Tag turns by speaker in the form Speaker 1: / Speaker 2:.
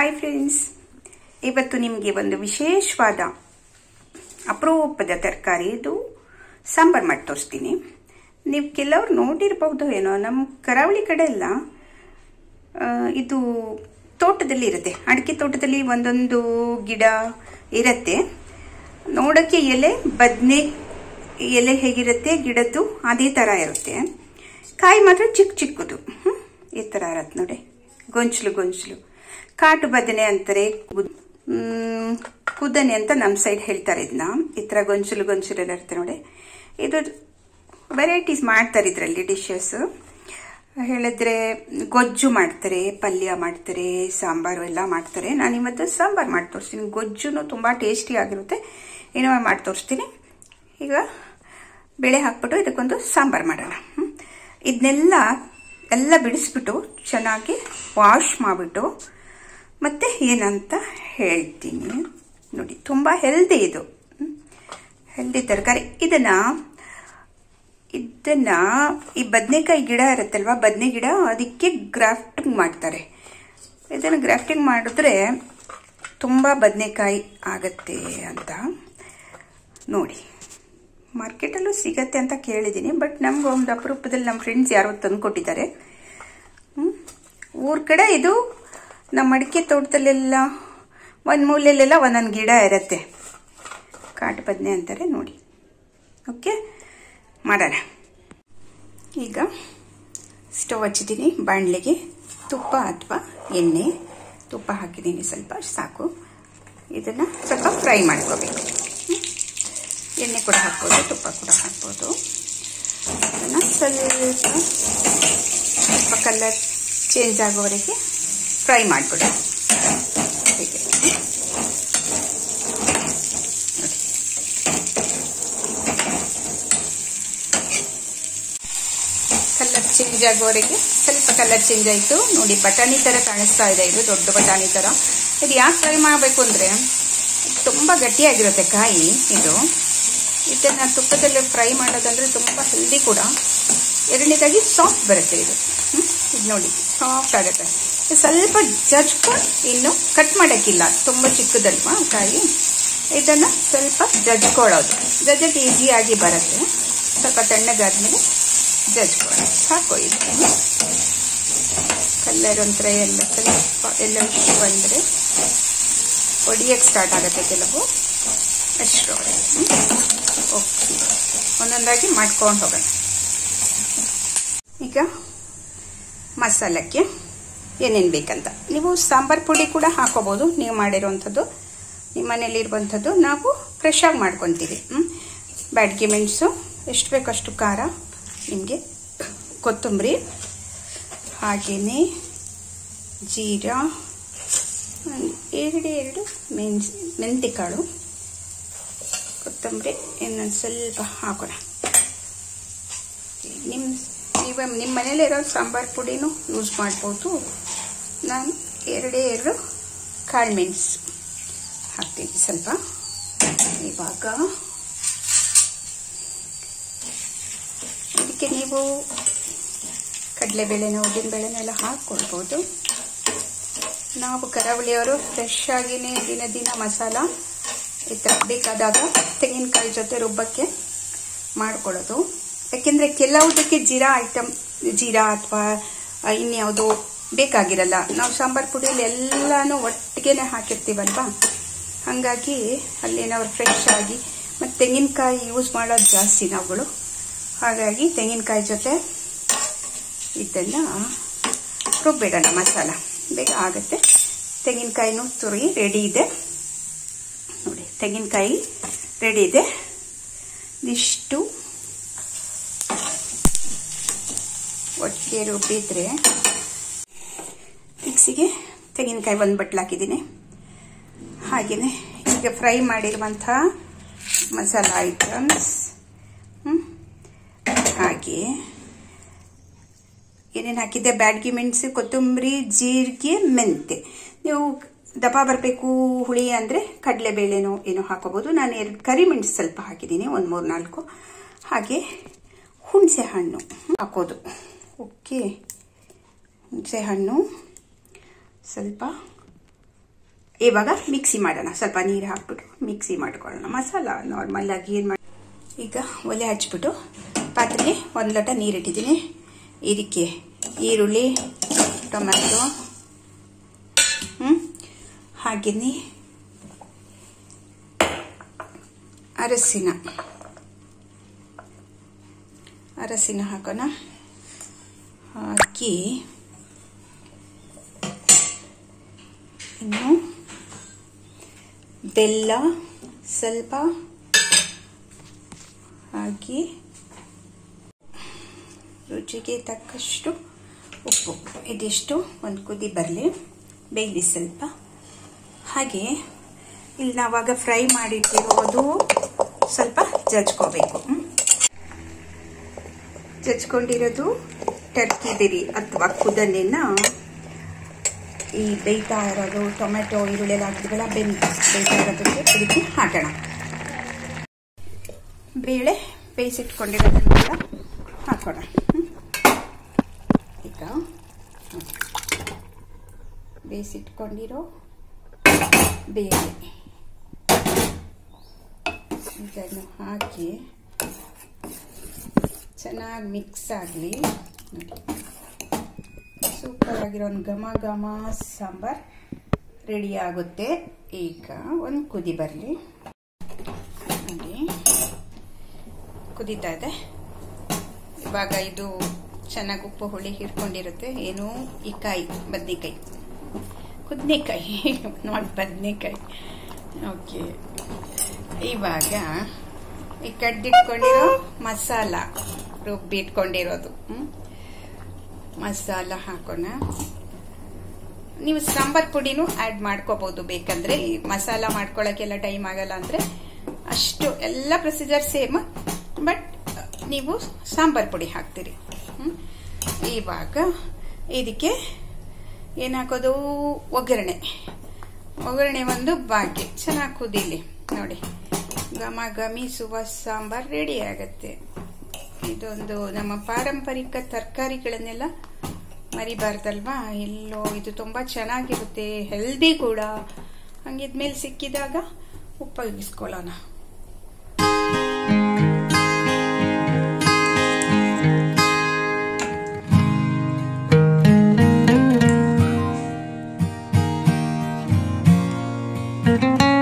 Speaker 1: Hi friends ಇವತ್ತು ನಿಮಗೆ ಒಂದು ವಿಶೇಷವಾದ ಅಪರೂಪದ ತರಕಾರಿ ಇದು ಸಾಂಬಾರ್ ಮಾಡಿ ತೋರಿಸ್ತೀನಿ ನೀವು ಕೆಲವ್ರು ನೋಡಿರ್ಬಹುದು ಏನೋ ನಮ್ಮ ಕರಾವಳಿ ಕಡೆ ಎಲ್ಲ ಆ, ಇದು ತೋಟದಲ್ಲಿ ಇರುತ್ತೆ ಅಡಿಕೆ ತೋಟದಲ್ಲಿ ಒಂದೊಂದು ಗಿಡ ಇರುತ್ತೆ ನೋಡೋಕ್ಕೆ ಎಲೆ ಬದನೆ ಎಲೆ ಹೇಗಿರುತ್ತೆ ಗಿಡದ್ದು ಅದೇ ಥರ ಇರುತ್ತೆ ಕಾಯಿ ಮಾತ್ರ ಚಿಕ್ಕ ಚಿಕ್ಕದು ಹ್ಮ್? ಈ ಥರ ಇರತ್ತೆ ನೋಡಿ ಗೊಂಚಲು ಗೊಂಚಲು ಕಾಟು ಬದನೆ ಅಂತಾರೆ ಕುದ್- ಮ್, ಕುದನೆ ಅಂತ ನಮ್ಮ ಸೈಡ್ ಹೇಳ್ತಾರೆ ಇದನ್ನ ಈ ಥರ ಗೊಂಚಲು ಗೊಂಚಲು ಎಲ್ಲ ಇರುತ್ತೆ ನೋಡಿ ಇದು ವೆರೈಟೀಸ್ ಮಾಡ್ತಾರೆ ಇದರಲ್ಲಿ ಡಿಶಸ್ ಹೇಳಿದ್ರೆ ಗೊಜ್ಜು ಮಾಡ್ತಾರೆ ಪಲ್ಯ ಮಾಡ್ತಾರೆ ಸಾಂಬಾರು ಎಲ್ಲ ಮಾಡ್ತಾರೆ ನಾನು ಇವತ್ತು ಸಾಂಬಾರು ಮಾಡಿ ತೋರಿಸ್ತೀನಿ ಗೊಜ್ಜುನು ತುಂಬ ಟೇಸ್ಟಿ ಆಗಿರುತ್ತೆ ಏನೋ ಮಾಡಿ ತೋರಿಸ್ತೀನಿ ಈಗ ಬೇಳೆ ಹಾಕ್ಬಿಟ್ಟು ಇದಕ್ಕೊಂದು ಸಾಂಬಾರು ಮಾಡೋಣ ಹ್ಮ್. ಇದನ್ನೆಲ್ಲ ಎಲ್ಲ ಬಿಡಿಸ್ಬಿಟ್ಟು ಚೆನ್ನಾಗಿ ವಾಶ್ ಮಾಡಿಬಿಟ್ಟು ಮತ್ತೆ ಏನಂತ ಹೇಳ್ತೀನಿ ನೋಡಿ ತುಂಬ ಹೆಲ್ದಿ ಇದು ಹೆಲ್ದಿ ತರಕಾರಿ ಇದನ್ನ ಇದನ್ನ ಈ ಬದನೆಕಾಯಿ ಗಿಡ ಇರುತ್ತಲ್ವಾ ಬದನೆ ಗಿಡ ಅದಕ್ಕೆ ಗ್ರಾಫ್ಟಿಂಗ್ ಮಾಡ್ತಾರೆ ಇದನ್ನು ಗ್ರಾಫ್ಟಿಂಗ್ ಮಾಡಿದ್ರೆ ತುಂಬ ಬದನೆಕಾಯಿ ಆಗತ್ತೆ ಅಂತ ನೋಡಿ ಮಾರ್ಕೆಟಲ್ಲೂ ಸಿಗತ್ತೆ ಅಂತ ಕೇಳಿದ್ದೀನಿ ಬಟ್ ನಮ್ಗೆ ಒಂದು ಅಪರೂಪದಲ್ಲಿ ನಮ್ಮ ಫ್ರೆಂಡ್ಸ್ ಯಾರೋ ತಂದು ಕೊಟ್ಟಿದ್ದಾರೆ ಊರ ಕಡೆ ಇದು ನಮ್ಮ ಅಡಿಕೆ ತೋಟದಲ್ಲೆಲ್ಲ ಒಂದು ಮೂಲೆಯಲ್ಲೆಲ್ಲ ಒಂದೊಂದು ಗಿಡ ಇರತ್ತೆ ಕಾಟು ಬದನೆ ಅಂತಾರೆ ನೋಡಿ ಓಕೆ ಮಾಡೋಣ ಈಗ ಸ್ಟವ್ ಹಚ್ಚಿದ್ದೀನಿ ಬಾಣಲೆಗೆ ತುಪ್ಪ ಅಥವಾ ಎಣ್ಣೆ ತುಪ್ಪ ಹಾಕಿದ್ದೀನಿ ಸ್ವಲ್ಪ ಸಾಕು ಇದನ್ನು ಸ್ವಲ್ಪ ಫ್ರೈ ಮಾಡ್ಕೋಬೇಕು ಹ್ಮ್? ಎಣ್ಣೆ ಕೂಡ ಹಾಕ್ಬೋದು ತುಪ್ಪ ಕೂಡ ಹಾಕ್ಬೋದು ಅದನ್ನು ಸ್ವಲ್ಪ ಸ್ವಲ್ಪ ಕಲರ್ ಚೇಂಜ್ ಆಗೋವರೆಗೆ ಫ್ರೈ ಮಾಡಿಬಿಡು ಹೀಗೆ ನೋಡಿ ಕಲರ್ ಚೇಂಜ್ ಆಗೋವರೆಗೆ ಸ್ವಲ್ಪ ಕಲರ್ ಚೇಂಜ್ ಆಯಿತು ನೋಡಿ ಬಟಾಣಿ ಥರ ಕಾಣಿಸ್ತಾ ಇದೆ ಇದು ದೊಡ್ಡ ಬಟಾಣಿ ಥರ ಇದು ಯಾಕೆ ಫ್ರೈ ಮಾಡಬೇಕು ಅಂದರೆ ತುಂಬ ಗಟ್ಟಿಯಾಗಿರುತ್ತೆ ಕಾಯಿ ಇದು ಇದನ್ನು ತುಪ್ಪದಲ್ಲಿ ಫ್ರೈ ಮಾಡೋದಂದ್ರೆ ತುಂಬ ಹೆಲ್ದಿ ಕೂಡ ಎರಡನೇದಾಗಿ ಸಾಫ್ಟ್ ಬರುತ್ತೆ ಇದು ಹ್ಮ್? ಇದು ನೋಡಿ ಸಾಫ್ಟ್ ಆಗುತ್ತೆ ಇದು ಸ್ವಲ್ಪ ಜಜ್ಕೊಂಡು ಇನ್ನು ಕಟ್ ಮಾಡೋಕ್ಕಿಲ್ಲ ತುಂಬ ಚಿಕ್ಕದಲ್ವಾ ಕಾಯಿ ಇದನ್ನು ಸ್ವಲ್ಪ ಜಜ್ಕೊಳ್ಳೋದು ಜಜ್ಜಕ್ಕೆ ಈಸಿಯಾಗಿ ಬರುತ್ತೆ ಸ್ವಲ್ಪ ತಣ್ಣಗಾದ್ಮೇಲೆ ಜಜ್ಕೊಳ್ಳೋದು ಸಾಕು ಇದು ಕಲ್ಲರ್ ಒಂಥರ ಎಲ್ಲ ಸ್ವಲ್ಪ ಎಲ್ಲ ಬಂದರೆ ಹೊಡಿಯಕ್ಕೆ ಸ್ಟಾರ್ಟ್ ಆಗುತ್ತೆ ಕೆಲವು ಅಷ್ಟರೊಳಗೆ ಓಕೆ ಒಂದೊಂದಾಗಿ ಮಾಡ್ಕೊಂಡು ಹೋಗೋಣ ಈಗ ಮಸಾಲಕ್ಕೆ ಏನೇನು ಬೇಕಂತ ನೀವು ಸಾಂಬಾರ್ ಪುಡಿ ಕೂಡ ಹಾಕೋಬೋದು ನೀವು ಮಾಡಿರೋವಂಥದ್ದು ನಿಮ್ಮ ಮನೇಲಿರುವಂಥದ್ದು ನಾವು ಫ್ರೆಶ್ ಆಗಿ ಮಾಡ್ಕೊತೀವಿ ಬ್ಯಾಡ್ಗೆ ಮೆಣಸು ಎಷ್ಟು ಬೇಕಷ್ಟು ಖಾರ ನಿಮಗೆ ಕೊತ್ತಂಬರಿ ಹಾಗೆಯೇ ಜೀರಾ ಎರಡು ಎರಡು ಮೆಣಸು ಮೆಂತಿಕಾಳು ಕೊತ್ತಂಬರಿ ಇನ್ನೊಂದು ಸ್ವಲ್ಪ ಹಾಕೋಣ ನಿಮ್ಮ ನೀವು ನಿಮ್ಮ ಮನೇಲಿರೋ ಸಾಂಬಾರು ಪುಡಿನೂ ಯೂಸ್ ಮಾಡ್ಬೋದು ನಾನು ಎರಡೇ ಎರಡು ಕಾಳು ಮೆಣಸು ಹಾಕ್ತೀನಿ ಸ್ವಲ್ಪ ಇವಾಗ ಇದಕ್ಕೆ ನೀವು ಕಡಲೆಬೇಳೆನೋ ಉದ್ದಿನಬೇಳೆನೆಲ್ಲ ಹಾಕ್ಕೊಳ್ಬೋದು ನಾವು ಕರಾವಳಿಯವರು ಫ್ರೆಶ್ ಆಗಿನೇ ದಿನ ದಿನ ಮಸಾಲ ಈ ಥರ ಬೇಕಾದಾಗ ತೆಂಗಿನಕಾಯಿ ಜೊತೆ ರುಬ್ಬಕ್ಕೆ ಮಾಡ್ಕೊಳ್ಳೋದು ಯಾಕೆಂದರೆ ಕೆಲವುದಕ್ಕೆ ಜೀರಾ ಐಟಮ್ ಜೀರಾ ಅಥವಾ ಇನ್ಯಾವುದೋ ಬೇಕಾಗಿರಲ್ಲ ನಾವು ಸಾಂಬಾರು ಪುಡಿಯಲ್ಲಿ ಎಲ್ಲನೂ ಒಟ್ಟಿಗೆ ಹಾಕಿರ್ತೀವಲ್ವಾ ಹಾಗಾಗಿ ಅಲ್ಲಿ ನಾವು ಫ್ರೆಶ್ ಆಗಿ ಮತ್ತು ತೆಂಗಿನಕಾಯಿ ಯೂಸ್ ಮಾಡೋದು ಜಾಸ್ತಿ ನಾವುಗಳು ಹಾಗಾಗಿ ತೆಂಗಿನಕಾಯಿ ಜೊತೆ ಇದನ್ನು ರುಬ್ಬಿಡೋಣ ಮಸಾಲ ಬೇಗ ಆಗುತ್ತೆ ತೆಂಗಿನಕಾಯಿನೂ ತುರಿ ರೆಡಿ ಇದೆ ನೋಡಿ ತೆಂಗಿನಕಾಯಿ ರೆಡಿ ಇದೆ ಇಷ್ಟು ಒಟ್ಟಿಗೆ ರುಬ್ಬಿದ್ರೆ ಮಿಕ್ಸಿಗೆ ತೆಂಗಿನಕಾಯಿ ಒಂದು ಬಟ್ಲು ಹಾಕಿದ್ದೀನಿ ಹಾಗೆಯೇ ಈಗ ಫ್ರೈ ಮಾಡಿರುವಂಥ ಮಸಾಲ ಐಟಮ್ಸ್ ಹಾಗೆ ಏನೇನು ಹಾಕಿದ್ದೆ ಬ್ಯಾಡ್ಗಿ ಮೆಣಸು ಕೊತ್ತಂಬರಿ ಜೀರಿಗೆ ಮೆಂತೆ ನೀವು ದಪ್ಪ ಬರಬೇಕು ಹುಳಿ ಅಂದರೆ ಕಡಲೆಬೇಳೆನೋ ಏನೋ ಹಾಕೋಬೋದು ನಾನು ಎರಡು ಕರಿಮೆಣಸು ಸ್ವಲ್ಪ ಹಾಕಿದ್ದೀನಿ ಒಂದು ಮೂರು ನಾಲ್ಕು ಹಾಗೆ ಹುಣಸೆ ಹಣ್ಣು ಹಾಕೋದು ಓಕೆ ಹುಣಸೆ ಹಣ್ಣು ಸ್ವಲ್ಪ ಇವಾಗ ಮಿಕ್ಸಿ ಮಾಡೋಣ ಸ್ವಲ್ಪ ನೀರು ಹಾಕ್ಬಿಟ್ಟು ಮಿಕ್ಸಿ ಮಾಡ್ಕೊಳ್ಳೋಣ ಮಸಾಲ ನಾರ್ಮಲ್ ಆಗಿ ಏನು ಮಾಡಿ ಈಗ ಒಲೆ ಹಚ್ಬಿಟ್ಟು ಪಾತ್ರೆಗೆ ಒಂದು ಲೋಟ ನೀರಿಟ್ಟಿದ್ದೀನಿ ಇದಕ್ಕೆ ಈರುಳ್ಳಿ ಟೊಮ್ಯಾಟೊ ಹ್ಞೂ ಹಾಗೆಯೇ ಅರಸಿನ ಅರಸಿನ ಹಾಕೋಣ ಹಾಕಿ ಇನ್ನು ಬೆಲ್ಲ ಸ್ವಲ್ಪ ಹಾಕಿ ರುಚಿಗೆ ತಕ್ಕಷ್ಟು ಉಪ್ಪು ಇದಿಷ್ಟು ಒಂದು ಕುದಿ ಬರಲಿ ಬೇಯಲಿ ಸ್ವಲ್ಪ ಹಾಗೆ ಇಲ್ಲಿ ನಾವಾಗ ಫ್ರೈ ಮಾಡಿಟ್ಟಿರೋದು ಸ್ವಲ್ಪ ಜಜ್ಕೋಬೇಕು ಜಜ್ಕೊಂಡಿರೋದು ಟರ್ಕಿ ಬಿರಿ ಅಥವಾ ಕುದನೆನ ಈ ಬೇಯ್ತಾ ಇರೋದು ಟೊಮೆಟೊ ಈರುಳ್ಳಿ ಎಲ್ಲ ಹಾಕಿದ್ವಲ್ಲ ಬೆಂದು ಬೇಯ್ತಾ ಇರೋದಕ್ಕೆ ಇದಕ್ಕೆ ಹಾಕೋಣ ಬೇಳೆ ಬೇಯಿಸಿಟ್ಕೊಂಡಿರೋದನ್ನು ಕೂಡ ಹಾಕೋಣ ಈಗ ಬೇಯಿಸಿಟ್ಕೊಂಡಿರೋ ಬೇಳೆ ಇದನ್ನು ಹಾಕಿ ಚೆನ್ನಾಗಿ ಮಿಕ್ಸ್ ಆಗಲಿ ಸೂಪರ್ ಆಗಿರೋ ಒಂದು ಘಮ ಘಮ ಸಾಂಬಾರ್ ರೆಡಿ ಆಗುತ್ತೆ ಈಗ ಒಂದು ಕುದಿ ಬರಲಿ ನೋಡಿ ಕುದೀತಾ ಇದೆ ಇವಾಗ ಇದು ಚೆನ್ನಾಗಿ ಉಪ್ಪು ಹುಳಿ ಹಿಡ್ಕೊಂಡಿರುತ್ತೆ ಏನು ಈ ಕಾಯಿ ಬದ್ನೆಕಾಯಿ ಕುದ್ನೆಕಾಯಿ ನಾಟ್ ಬದ್ನೆಕಾಯಿ ಓಕೆ ಇವಾಗ ಈ ಕಡ್ದಿಟ್ಕೊಂಡಿರೋ ಮಸಾಲ ರುಬ್ಬಿಟ್ಕೊಂಡಿರೋದು ಮಸಾಲ ಹಾಕೋಣ ನೀವು ಸಾಂಬಾರ್ ಪುಡಿನೂ ಆ್ಯಡ್ ಮಾಡ್ಕೋಬಹುದು ಬೇಕಂದ್ರೆ ಈ ಮಸಾಲ ಮಾಡ್ಕೊಳ್ಳೋಕ್ಕೆಲ್ಲ ಟೈಮ್ ಆಗಲ್ಲ ಅಂದ್ರೆ ಅಷ್ಟು ಎಲ್ಲ ಪ್ರೊಸೀಜರ್ ಸೇಮ್ ಬಟ್ ನೀವು ಸಾಂಬಾರ್ ಪುಡಿ ಹಾಕ್ತೀರಿ ಇವಾಗ ಇದಕ್ಕೆ ಏನು ಹಾಕೋದು ಒಗ್ಗರಣೆ ಒಗ್ಗರಣೆ ಒಂದು ಬಾಗಿ ಚೆನ್ನಾಗಿ ಕುದೀಲಿ ನೋಡಿ ಘಮ ಘಮಿಸುವ ಸಾಂಬಾರ್ ರೆಡಿ ಆಗತ್ತೆ ಇದೊಂದು ನಮ್ಮ ಪಾರಂಪರಿಕ ತರಕಾರಿಗಳನ್ನೆಲ್ಲ ಮರಿಬಾರ್ದಲ್ವಾ ಎಲ್ಲೋ ಇದು ತುಂಬ ಚೆನ್ನಾಗಿರುತ್ತೆ ಹೆಲ್ದಿ ಕೂಡ ಹಂಗಿದ್ಮೇಲೆ ಸಿಕ್ಕಿದಾಗ ಉಪಯೋಗಿಸ್ಕೊಳ್ಳೋಣ
Speaker 2: thank you